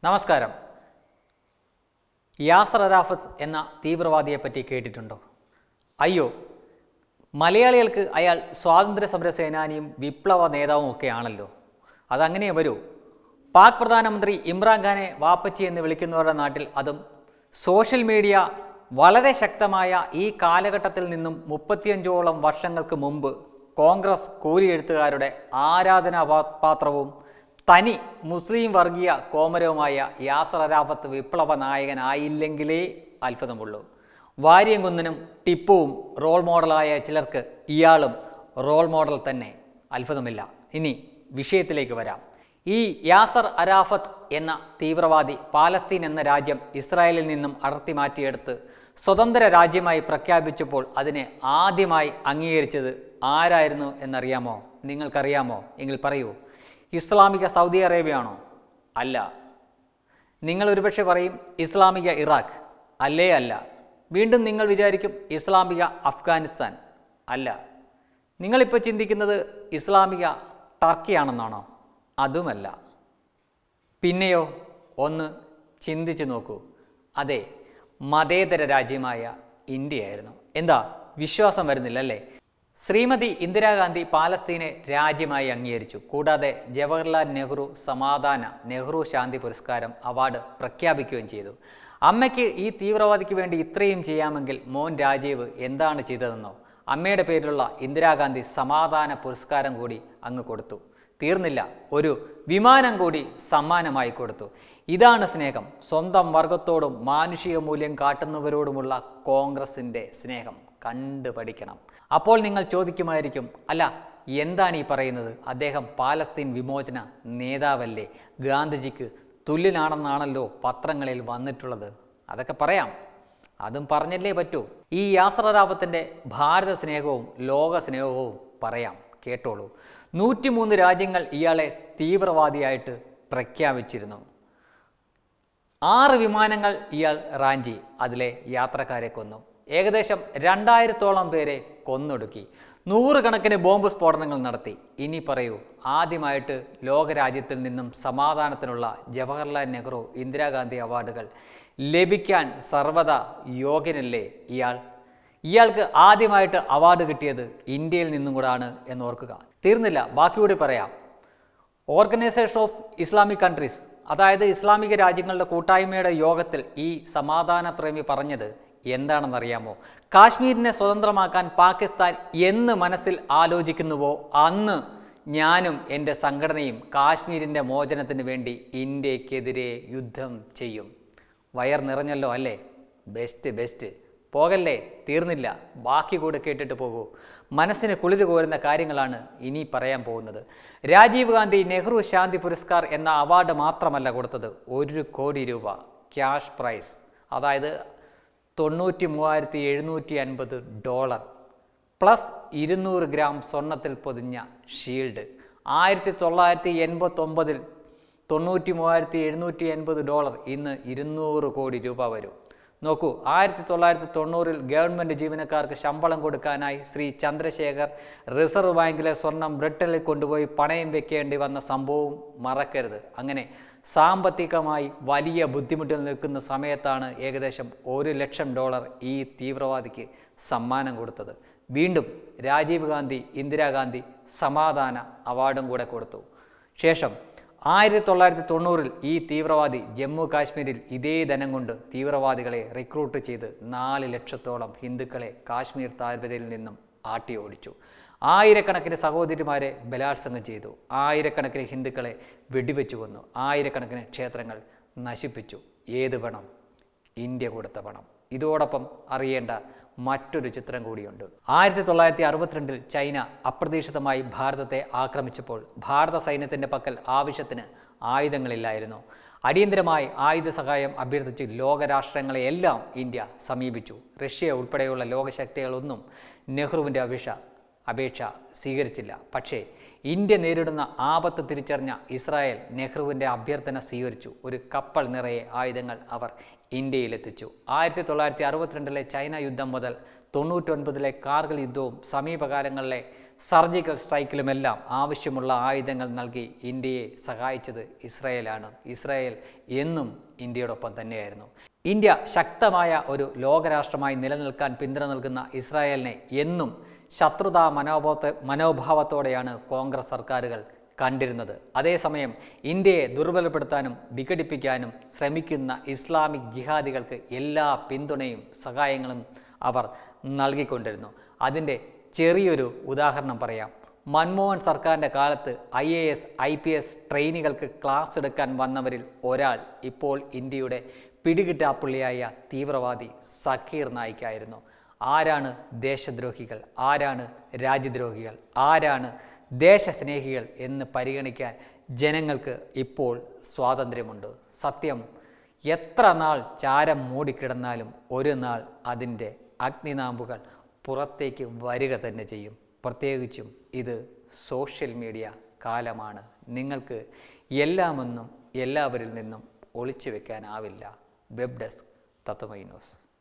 നമസ്കാരം യാസർ അറാഫത്ത് എന്ന തീവ്രവാദിയെപ്പറ്റി കേട്ടിട്ടുണ്ടോ അയ്യോ മലയാളികൾക്ക് അയാൾ സ്വാതന്ത്ര്യ സമര സേനാനിയും വിപ്ലവ നേതാവും ഒക്കെ ആണല്ലോ അതങ്ങനെ വരൂ പാക് പ്രധാനമന്ത്രി ഇമ്രാൻഖാനെ വാപ്പച്ചി എന്ന് വിളിക്കുന്നവരുടെ നാട്ടിൽ അതും സോഷ്യൽ മീഡിയ വളരെ ശക്തമായ ഈ കാലഘട്ടത്തിൽ നിന്നും മുപ്പത്തിയഞ്ചോളം വർഷങ്ങൾക്ക് മുമ്പ് കോൺഗ്രസ് കൂലിയെഴുത്തുകാരുടെ ആരാധനാ പാ- പാത്രവും തനി മുസ്ലിം വർഗീയ കോമരവുമായ യാസർ അറാഫത്ത് വിപ്ലവ നായകനായില്ലെങ്കിലേ അത്ഭുതമുള്ളൂ വാര്യംകുന്നനും ടിപ്പുവും റോൾ മോഡലായ ചിലർക്ക് ഇയാളും റോൾ മോഡൽ തന്നെ അത്ഭുതമില്ല ഇനി വിഷയത്തിലേക്ക് വരാം ഈ യാസർ അരാഫത്ത് എന്ന തീവ്രവാദി പാലസ്തീൻ എന്ന രാജ്യം ഇസ്രായേലിൽ നിന്നും അടർത്തി മാറ്റിയെടുത്ത് സ്വതന്ത്ര രാജ്യമായി പ്രഖ്യാപിച്ചപ്പോൾ അതിനെ ആദ്യമായി അംഗീകരിച്ചത് ആരായിരുന്നു എന്നറിയാമോ നിങ്ങൾക്കറിയാമോ എങ്കിൽ പറയൂ ഇസ്ലാമിക സൗദി അറേബ്യയാണോ അല്ല നിങ്ങൾ ഒരുപക്ഷെ പറയും ഇസ്ലാമിക ഇറാഖ് അല്ലേ അല്ല വീണ്ടും നിങ്ങൾ വിചാരിക്കും ഇസ്ലാമിക അഫ്ഗാനിസ്ഥാൻ അല്ല നിങ്ങളിപ്പോൾ ചിന്തിക്കുന്നത് ഇസ്ലാമിക ടർക്കിയാണെന്നാണോ അതുമല്ല പിന്നെയോ ഒന്ന് ചിന്തിച്ചു നോക്കൂ അതെ മതേതര രാജ്യമായ ഇന്ത്യയായിരുന്നു എന്താ വിശ്വാസം വരുന്നില്ല അല്ലേ ശ്രീമതി ഇന്ദിരാഗാന്ധി പാലസ്തീനെ രാജ്യമായി അംഗീകരിച്ചു കൂടാതെ ജവഹർലാൽ നെഹ്റു സമാധാന നെഹ്റു ശാന്തി പുരസ്കാരം അവാർഡ് പ്രഖ്യാപിക്കുകയും ചെയ്തു അമ്മയ്ക്ക് ഈ തീവ്രവാദിക്ക് വേണ്ടി ഇത്രയും ചെയ്യാമെങ്കിൽ മോൻ രാജീവ് എന്താണ് ചെയ്തതെന്നോ അമ്മയുടെ പേരിലുള്ള ഇന്ദിരാഗാന്ധി സമാധാന പുരസ്കാരം കൂടി അങ്ങ് കൊടുത്തു തീർന്നില്ല ഒരു വിമാനം കൂടി സമ്മാനമായി കൊടുത്തു ഇതാണ് സ്നേഹം സ്വന്തം വർഗത്തോടും മാനുഷിക മൂല്യം കാട്ടുന്നവരോടുമുള്ള കോൺഗ്രസിൻ്റെ സ്നേഹം കണ്ടു പഠിക്കണം അപ്പോൾ നിങ്ങൾ ചോദിക്കുമായിരിക്കും അല്ല എന്താണ് ഈ പറയുന്നത് അദ്ദേഹം പാലസ്തീൻ വിമോചന നേതാവല്ലേ ഗാന്ധിജിക്ക് തുല്യനാണെന്നാണല്ലോ പത്രങ്ങളിൽ വന്നിട്ടുള്ളത് അതൊക്കെ പറയാം അതും പറഞ്ഞല്ലേ പറ്റൂ ഈ യാസർ അറാഫത്തിൻ്റെ ഭാരത സ്നേഹവും ലോക സ്നേഹവും പറയാം കേട്ടോളൂ നൂറ്റിമൂന്ന് രാജ്യങ്ങൾ ഇയാളെ തീവ്രവാദിയായിട്ട് പ്രഖ്യാപിച്ചിരുന്നു ആറ് വിമാനങ്ങൾ ഇയാൾ റാഞ്ചി അതിലെ യാത്രക്കാരെ കൊന്നു ഏകദേശം രണ്ടായിരത്തോളം പേരെ കൊന്നൊടുക്കി നൂറുകണക്കിന് ബോംബ് സ്ഫോടനങ്ങൾ നടത്തി ഇനി പറയൂ ആദ്യമായിട്ട് ലോകരാജ്യത്തിൽ നിന്നും സമാധാനത്തിനുള്ള ജവഹർലാൽ നെഹ്റു ഇന്ദിരാഗാന്ധി അവാർഡുകൾ ലഭിക്കാൻ സർവ്വത യോഗ്യനല്ലേ ഇയാൾ ഇയാൾക്ക് ആദ്യമായിട്ട് അവാർഡ് കിട്ടിയത് ഇന്ത്യയിൽ നിന്നും കൂടാണ് എന്നോർക്കുക തീർന്നില്ല ബാക്കി കൂടി പറയാം ഓർഗനൈസേഷൻ ഓഫ് ഇസ്ലാമിക് കൺട്രീസ് അതായത് ഇസ്ലാമിക രാജ്യങ്ങളുടെ കൂട്ടായ്മയുടെ യോഗത്തിൽ ഈ സമാധാന പ്രേമി പറഞ്ഞത് എന്താണെന്നറിയാമോ കാശ്മീരിനെ സ്വതന്ത്രമാക്കാൻ പാകിസ്ഥാൻ എന്ന് മനസ്സിൽ ആലോചിക്കുന്നുവോ അന്ന് ഞാനും എൻ്റെ സംഘടനയും കാശ്മീരിൻ്റെ മോചനത്തിന് വേണ്ടി ഇന്ത്യക്കെതിരെ യുദ്ധം ചെയ്യും വയർ നിറഞ്ഞല്ലോ അല്ലേ ബെസ്റ്റ് ബെസ്റ്റ് പോകല്ലേ തീർന്നില്ല ബാക്കി കൂടെ കേട്ടിട്ട് പോകൂ മനസ്സിന് കുളിര് കോരുന്ന കാര്യങ്ങളാണ് ഇനി പറയാൻ പോകുന്നത് രാജീവ് ഗാന്ധി നെഹ്റു ശാന്തി പുരസ്കാർ എന്ന അവാർഡ് മാത്രമല്ല കൊടുത്തത് ഒരു കോടി രൂപ ക്യാഷ് പ്രൈസ് അതായത് തൊണ്ണൂറ്റി മൂവായിരത്തി എഴുന്നൂറ്റി അൻപത് ഡോളർ പ്ലസ് ഇരുന്നൂറ് ഗ്രാം സ്വർണത്തിൽ പൊതിഞ്ഞ ഷീൽഡ് ആയിരത്തി തൊള്ളായിരത്തി എൺപത്തൊമ്പതിൽ തൊണ്ണൂറ്റി മൂവായിരത്തി എഴുന്നൂറ്റി എൺപത് ഡോളർ ഇന്ന് ഇരുന്നൂറ് കോടി രൂപ വരും നോക്കൂ ആയിരത്തി തൊള്ളായിരത്തി തൊണ്ണൂറിൽ ഗവൺമെൻറ് ജീവനക്കാർക്ക് ശമ്പളം കൊടുക്കാനായി ശ്രീ ചന്ദ്രശേഖർ റിസർവ് ബാങ്കിലെ സ്വർണം ബ്രിട്ടനിൽ കൊണ്ടുപോയി പണയം വെക്കേണ്ടി വന്ന സംഭവവും മറക്കരുത് അങ്ങനെ സാമ്പത്തികമായി വലിയ ബുദ്ധിമുട്ടിൽ നിൽക്കുന്ന സമയത്താണ് ഏകദേശം ഒരു ലക്ഷം ഡോളർ ഈ തീവ്രവാദിക്ക് സമ്മാനം കൊടുത്തത് വീണ്ടും രാജീവ് ഗാന്ധി ഇന്ദിരാഗാന്ധി സമാധാന അവാർഡും കൂടെ കൊടുത്തു ശേഷം ആയിരത്തി തൊള്ളായിരത്തി തൊണ്ണൂറിൽ ഈ തീവ്രവാദി ജമ്മു കാശ്മീരിൽ ഇതേ ധനം കൊണ്ട് തീവ്രവാദികളെ റിക്രൂട്ട് ചെയ്ത് നാല് ലക്ഷത്തോളം ഹിന്ദുക്കളെ കാശ്മീർ താഴ്വരയിൽ നിന്നും ആട്ടി ഓടിച്ചു ആയിരക്കണക്കിന് സഹോദരിമാരെ ബലാത്സംഗം ചെയ്തു ആയിരക്കണക്കിന് ഹിന്ദുക്കളെ വെടിവെച്ചു കൊന്നു ആയിരക്കണക്കിന് ക്ഷേത്രങ്ങൾ നശിപ്പിച്ചു ഏത് പണം ഇന്ത്യ കൊടുത്ത പണം ഇതോടൊപ്പം അറിയേണ്ട മറ്റൊരു ചിത്രം കൂടിയുണ്ട് ആയിരത്തി തൊള്ളായിരത്തി അറുപത്തിരണ്ടിൽ ചൈന അപ്രതീക്ഷിതമായി ഭാരതത്തെ ആക്രമിച്ചപ്പോൾ ഭാരത സൈന്യത്തിൻ്റെ പക്കൽ ആവശ്യത്തിന് ആയുധങ്ങളില്ലായിരുന്നു അടിയന്തരമായി ആയുധ സഹായം അഭ്യർത്ഥിച്ച് ലോകരാഷ്ട്രങ്ങളെയെല്ലാം ഇന്ത്യ സമീപിച്ചു റഷ്യ ഉൾപ്പെടെയുള്ള ലോകശക്തികളൊന്നും നെഹ്റുവിൻ്റെ അപേക്ഷ അപേക്ഷ സ്വീകരിച്ചില്ല പക്ഷേ ഇന്ത്യ നേരിടുന്ന ആപത്ത് തിരിച്ചറിഞ്ഞ ഇസ്രായേൽ നെഹ്റുവിൻ്റെ അഭ്യർത്ഥന സ്വീകരിച്ചു ഒരു കപ്പൽ നിറയെ ആയുധങ്ങൾ അവർ ഇന്ത്യയിലെത്തിച്ചു ആയിരത്തി തൊള്ളായിരത്തി അറുപത്തിരണ്ടിലെ ചൈന യുദ്ധം മുതൽ തൊണ്ണൂറ്റൊൻപതിലെ കാർഗിൽ യുദ്ധവും സമീപകാലങ്ങളിലെ സർജിക്കൽ സ്ട്രൈക്കിലുമെല്ലാം ആവശ്യമുള്ള ആയുധങ്ങൾ നൽകി ഇന്ത്യയെ സഹായിച്ചത് ഇസ്രായേലാണ് ഇസ്രായേൽ എന്നും ഇന്ത്യയോടൊപ്പം തന്നെയായിരുന്നു ഇന്ത്യ ശക്തമായ ഒരു ലോകരാഷ്ട്രമായി നിലനിൽക്കാൻ പിന്തുണ നൽകുന്ന ഇസ്രായേലിനെ എന്നും ശത്രുതാ മനോഭാവത്തെ മനോഭാവത്തോടെയാണ് കോൺഗ്രസ് സർക്കാരുകൾ കണ്ടിരുന്നത് അതേസമയം ഇന്ത്യയെ ദുർബലപ്പെടുത്താനും വിഘടിപ്പിക്കാനും ശ്രമിക്കുന്ന ഇസ്ലാമിക് ജിഹാദികൾക്ക് എല്ലാ പിന്തുണയും സഹായങ്ങളും അവർ നൽകിക്കൊണ്ടിരുന്നു അതിൻ്റെ ചെറിയൊരു ഉദാഹരണം പറയാം മൻമോഹൻ സർക്കാരിൻ്റെ കാലത്ത് I A S I P S ട്രെയിനികൾക്ക് ക്ലാസ് എടുക്കാൻ വന്നവരിൽ ഒരാൾ ഇപ്പോൾ ഇന്ത്യയുടെ പിടികിട്ടാപ്പുള്ളിയായ തീവ്രവാദി സക്കീർ നായിക്കായിരുന്നു ആരാണ് ദേശദ്രോഹികൾ ആരാണ് രാജ്യദ്രോഹികൾ ആരാണ് ദേശസ്നേഹികൾ എന്ന് പരിഗണിക്കാൻ ജനങ്ങൾക്ക് ഇപ്പോൾ സ്വാതന്ത്ര്യമുണ്ട് സത്യം എത്ര നാൾ ചാരം മൂടിക്കിടന്നാലും ഒരു നാൾ അതിൻ്റെ അഗ്നിനാമ്പുകൾ പുറത്തേക്ക് വരിക തന്നെ ചെയ്യും പ്രത്യേകിച്ചും ഇത് സോഷ്യൽ മീഡിയ കാലമാണ് നിങ്ങൾക്ക് എല്ലാമൊന്നും എല്ലാവരിൽ നിന്നും ഒളിച്ചു വെക്കാനാവില്ല വെബ് ഡെസ്ക് തത്വമൈ ന്യൂസ്